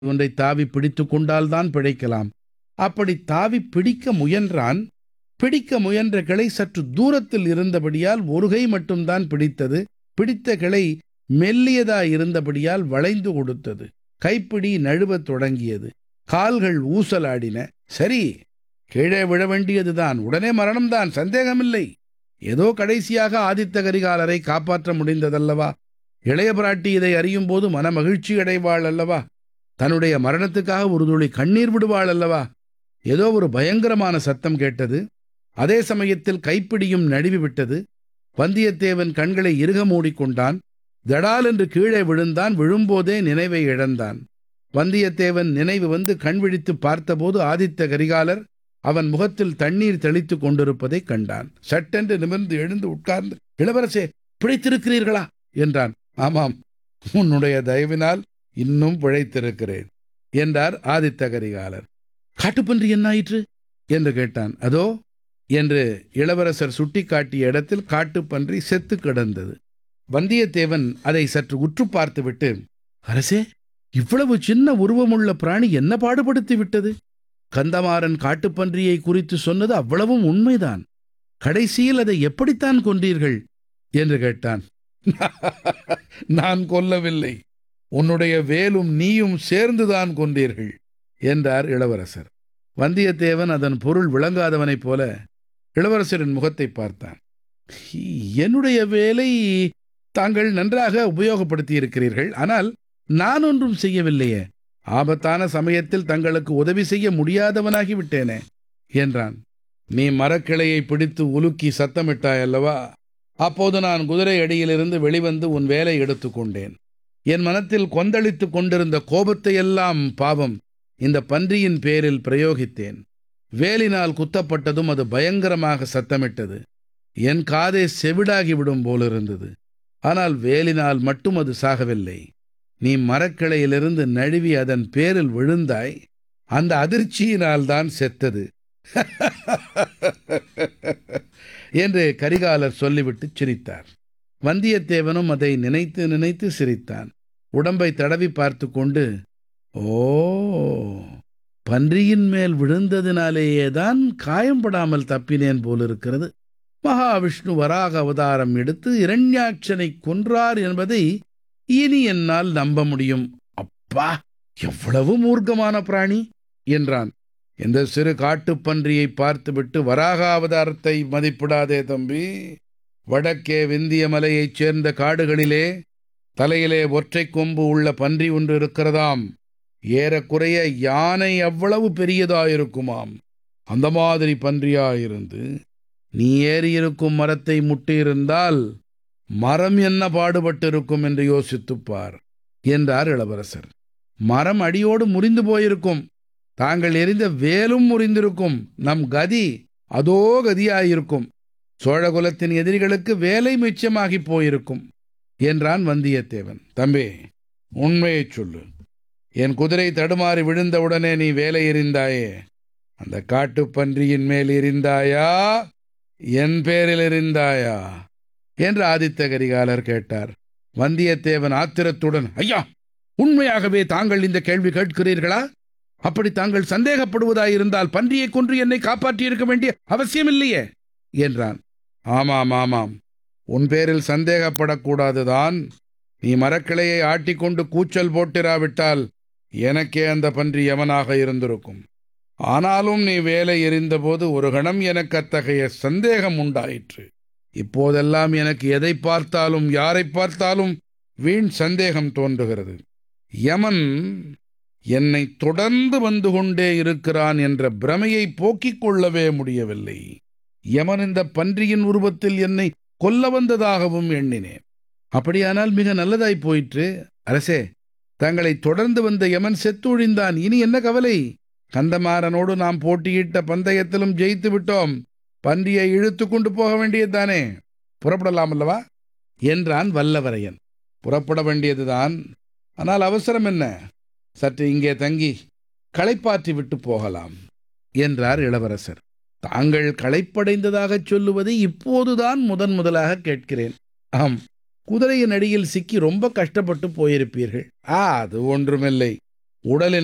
ஒன்றை தாவி பிடித்து கொண்டால்தான் பிழைக்கலாம் அப்படி தாவி பிடிக்க முயன்றான் பிடிக்க முயன்ற கிளை சற்று தூரத்தில் இருந்தபடியால் ஒரு கை மட்டும்தான் பிடித்தது பிடித்த கிளை மெல்லியதாய் இருந்தபடியால் வளைந்து கொடுத்தது கைப்பிடி நழுவத் தொடங்கியது கால்கள் ஊசலாடின சரி கீழே விழ வேண்டியதுதான் உடனே மரணம்தான் சந்தேகமில்லை ஏதோ கடைசியாக ஆதித்த கரிகாலரை காப்பாற்ற முடிந்ததல்லவா இளைய பிராட்டி இதை அறியும் போது மனமகிழ்ச்சி அடைவாள் அல்லவா தன்னுடைய மரணத்துக்காக ஒரு துளி கண்ணீர் விடுவாள் அல்லவா ஏதோ ஒரு பயங்கரமான சத்தம் கேட்டது அதே சமயத்தில் கைப்பிடியும் நழுவி விட்டது வந்தியத்தேவன் கண்களை இறுக மூடிக்கொண்டான் தடால் என்று கீழே விழுந்தான் விழும்போதே நினைவை இழந்தான் வந்தியத்தேவன் நினைவு வந்து கண் விழித்து பார்த்தபோது ஆதித்த கரிகாலர் அவன் முகத்தில் தண்ணீர் தெளித்துக் கொண்டிருப்பதைக் கண்டான் சட்டென்று நிமிர்ந்து எழுந்து உட்கார்ந்து இளவரசே பிழைத்திருக்கிறீர்களா என்றான் ஆமாம் உன்னுடைய தயவினால் இன்னும் பிழைத்திருக்கிறேன் என்றார் ஆதித்த கரிகாலர் காட்டுப்பன்றி என்னாயிற்று என்று கேட்டான் அதோ என்று இளவரசர் சுட்டிக்காட்டிய இடத்தில் காட்டுப்பன்றி செத்து கிடந்தது வந்தியத்தேவன் அதை சற்று உற்று பார்த்துவிட்டு அரசே இவ்வளவு சின்ன உருவமுள்ள பிராணி என்ன பாடுபடுத்தி விட்டது கந்தமாறன் காட்டுப்பன்றியை குறித்து சொன்னது அவ்வளவும் உண்மைதான் கடைசியில் அதை எப்படித்தான் கொன்றீர்கள் என்று கேட்டான் நான் கொல்லவில்லை உன்னுடைய வேலும் நீயும் சேர்ந்துதான் கொண்டீர்கள் என்றார் இளவரசர் வந்தியத்தேவன் அதன் பொருள் விளங்காதவனைப் போல இளவரசரின் முகத்தை பார்த்தான் என்னுடைய வேலை தாங்கள் நன்றாக உபயோகப்படுத்தி இருக்கிறீர்கள் ஆனால் நான் ஒன்றும் செய்யவில்லையே ஆபத்தான சமயத்தில் தங்களுக்கு உதவி செய்ய முடியாதவனாகி விட்டேனே என்றான் நீ மரக்கிளையை பிடித்து உலுக்கி சத்தமிட்டாய் அல்லவா அப்போது நான் குதிரை அடியிலிருந்து வெளிவந்து உன் வேலை எடுத்துக்கொண்டேன் என் மனத்தில் கொந்தளித்துக் கொண்டிருந்த கோபத்தையெல்லாம் பாவம் இந்த பன்றியின் பேரில் பிரயோகித்தேன் வேலினால் குத்தப்பட்டதும் அது பயங்கரமாக சத்தமிட்டது என் காதே செவிடாகிவிடும் போலிருந்தது ஆனால் வேலினால் மட்டும் அது சாகவில்லை நீ மரக்கிளையிலிருந்து நழுவி அதன் பேரில் விழுந்தாய் அந்த அதிர்ச்சியினால் தான் செத்தது என்று கரிகாலர் சொல்லிவிட்டு சிரித்தார் வந்தியத்தேவனும் அதை நினைத்து நினைத்து சிரித்தான் உடம்பை தடவி பார்த்து கொண்டு ஓ பன்றியின் மேல் விழுந்ததினாலேயே தான் காயம்படாமல் தப்பினேன் போலிருக்கிறது மகாவிஷ்ணு வராக அவதாரம் எடுத்து இரண்யாட்சனை கொன்றார் என்பதை இனி என்னால் நம்ப முடியும் அப்பா எவ்வளவு மூர்க்கமான பிராணி என்றான் இந்த சிறு காட்டுப்பன்றியை பார்த்துவிட்டு வராக அவதாரத்தை மதிப்பிடாதே தம்பி வடக்கே விந்திய மலையைச் சேர்ந்த காடுகளிலே தலையிலே ஒற்றை கொம்பு உள்ள பன்றி ஒன்று இருக்கிறதாம் ஏறக்குறைய யானை அவ்வளவு பெரியதாயிருக்குமாம் அந்த மாதிரி பன்றியாயிருந்து நீ ஏறியிருக்கும் மரத்தை முட்டியிருந்தால் மரம் என்ன பாடுபட்டிருக்கும் என்று யோசித்துப்பார் என்றார் இளவரசர் மரம் அடியோடு முறிந்து போயிருக்கும் தாங்கள் எரிந்த வேலும் முறிந்திருக்கும் நம் கதி அதோ கதியாயிருக்கும் சோழகுலத்தின் எதிரிகளுக்கு வேலை மிச்சமாகி போயிருக்கும் என்றான் வந்தியத்தேவன் தம்பி உண்மையைச் சொல்லு என் குதிரை தடுமாறி விழுந்தவுடனே நீ வேலை எறிந்தாயே அந்த காட்டுப்பன்றியின் மேல் எறிந்தாயா என் பேரில் எறிந்தாயா என்று ஆதித்த கரிகாலர் கேட்டார் வந்தியத்தேவன் ஆத்திரத்துடன் ஐயா உண்மையாகவே தாங்கள் இந்த கேள்வி கேட்கிறீர்களா அப்படி தாங்கள் சந்தேகப்படுவதாயிருந்தால் பன்றியை கொன்று என்னை காப்பாற்றியிருக்க வேண்டிய அவசியமில்லையே என்றான் ஆமாம் ஆமாம் உன் பேரில் சந்தேகப்படக்கூடாதுதான் நீ மரக்கிளையை ஆட்டிக்கொண்டு கூச்சல் போட்டிராவிட்டால் எனக்கே அந்த பன்றி எவனாக இருந்திருக்கும் ஆனாலும் நீ வேலை எறிந்தபோது ஒரு கணம் எனக்கு அத்தகைய சந்தேகம் உண்டாயிற்று இப்போதெல்லாம் எனக்கு எதை பார்த்தாலும் யாரை பார்த்தாலும் வீண் சந்தேகம் தோன்றுகிறது யமன் என்னை தொடர்ந்து வந்து கொண்டே இருக்கிறான் என்ற பிரமையை போக்கிக் கொள்ளவே முடியவில்லை யமன் இந்த பன்றியின் உருவத்தில் என்னை கொல்ல வந்ததாகவும் எண்ணினேன் அப்படியானால் மிக நல்லதாய் போயிற்று அரசே தங்களை தொடர்ந்து வந்த யமன் செத்தொழிந்தான் இனி என்ன கவலை கந்தமாறனோடு நாம் போட்டியிட்ட பந்தயத்திலும் ஜெயித்து விட்டோம் பன்றியை இழுத்து கொண்டு போக வேண்டியதுதானே புறப்படலாம் அல்லவா என்றான் வல்லவரையன் புறப்பட வேண்டியதுதான் ஆனால் அவசரம் என்ன சற்று இங்கே தங்கி களைப்பாற்றி விட்டு போகலாம் என்றார் இளவரசர் தாங்கள் களைப்படைந்ததாகச் சொல்லுவதை இப்போதுதான் முதன் முதலாக கேட்கிறேன் ஆம் குதிரையின் அடியில் சிக்கி ரொம்ப கஷ்டப்பட்டு போயிருப்பீர்கள் ஆ அது ஒன்றுமில்லை உடலின்